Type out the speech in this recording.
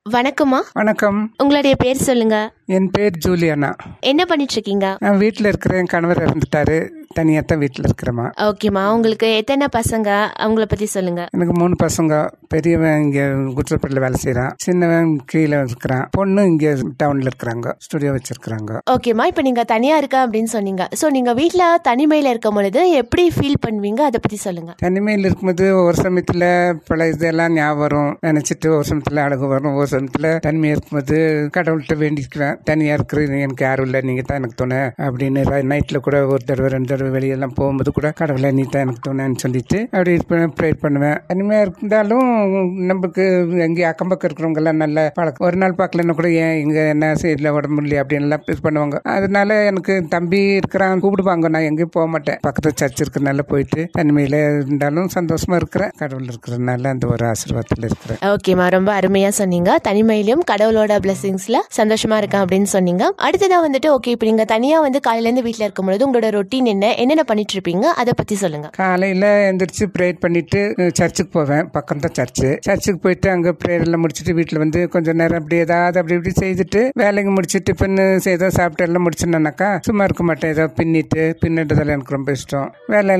வணக்கம்மா வணக்கம் உங்களுடைய பேர் சொல்லுங்க என் பேர் ஜூலியானா என்ன பண்ணிட்டு இருக்கீங்க நான் வீட்டில் இருக்கிறேன் கணவர் இறந்துட்டாரு தனியாக தான் வீட்டில் இருக்கிறேம்மா ஓகேம்மா உங்களுக்கு எத்தனை பசங்க அவங்கள பத்தி சொல்லுங்க எனக்கு மூணு பசங்க பெரியவன் இங்கே குற்றப்பட்டில் வேலை செய்கிறான் சின்னவன் கீழே இருக்கிறான் பொண்ணு இங்கே டவுனில் இருக்கிறாங்க ஸ்டுடியோ வச்சிருக்கிறாங்க ஓகேம்மா இப்போ நீங்க தனியா இருக்க அப்படின்னு சொன்னீங்க ஸோ நீங்க வீட்ல தனிமையில இருக்கும் பொழுது எப்படி ஃபீல் பண்ணுவீங்க அதை பத்தி சொல்லுங்க தனிமையில் இருக்கும்போது ஒரு சமயத்தில் பல இதெல்லாம் ஞாபகம் வரும் நினச்சிட்டு ஒரு சமயத்தில் அழகு வரும் ஒரு சமயத்தில் தனிமையாக இருக்கும்போது கடவுள்கிட்ட வேண்டிக்குவேன் தனியாக இருக்கிறது எனக்கு யாரும் இல்லை நீங்கள் தான் எனக்கு துணை அப்படின்னு நைட்டில் கூட ஒரு தடவை ரெண்டு தடவை வெளியெல்லாம் போகும்போது கூட கடவுளை நீ தான் எனக்கு துணைன்னு சொல்லிட்டு அப்படி இருப்பேன் ப்ரேயர் பண்ணுவேன் தனிமையாக இருந்தாலும் நமக்கு எங்கே அக்கம் பக்கம் இருக்கிறவங்க எல்லாம் நல்ல பழக்கம் ஒரு நாள் பார்க்கலன்னா கூட ஏன் இங்கே என்ன செய்யல உடம்பு இல்லையா அப்படின்னு எல்லாம் இது பண்ணுவாங்க அதனால எனக்கு தம்பி இருக்கிறான் கூப்பிடுவாங்க நான் எங்கேயும் போக மாட்டேன் பக்கத்தில் சர்ச் இருக்கிறனால போயிட்டு தனிமையில் இருந்தாலும் சந்தோஷமா இருக்கிறேன் கடவுள் இருக்கிறதுனால அந்த ஒரு ஆசீர்வாதத்தில் இருக்கிறேன் ஓகேம்மா ரொம்ப அருமையா சொன்னீங்க தனிமையிலும் கடவுளோட பிளெஸிங்ஸ்ல சந்தோஷமா இருக்கேன் அப்படின்னு சொன்னீங்க அடுத்ததா வந்துட்டு ஓகே இப்போ நீங்க தனியா வந்து காலையில இருந்து வீட்ல இருக்கும் பொழுது உங்களோட ரொட்டீன் என்ன என்னென்ன பண்ணிட்டு இருப்பீங்க அதை பத்தி சொல்லுங்க காலையில் எந்திரிச்சு ப்ரேயர் பண்ணிட்டு அஹ், சர்ச்சுக்கு போவேன் பக்கம் தான் சர்ச்சு சர்ச்சுக்கு போயிட்டு அங்கே ப்ரேயர் எல்லாம் முடிச்சுட்டு வீட்டில் வந்து கொஞ்சம் நேரம் அப்படி ஏதாவது அப்படி இப்படி செய்துட்டு வேலைக்கு முடிச்சு டிஃபன் செய்தோ சாப்பிட்டு எல்லாம் முடிச்சுனாக்கா சும்மா இருக்க மாட்டேன் ஏதோ பின்னிட்டு பின்னிட்டதெல்லாம் எனக்கு ரொம்ப இஷ்டம் வேலை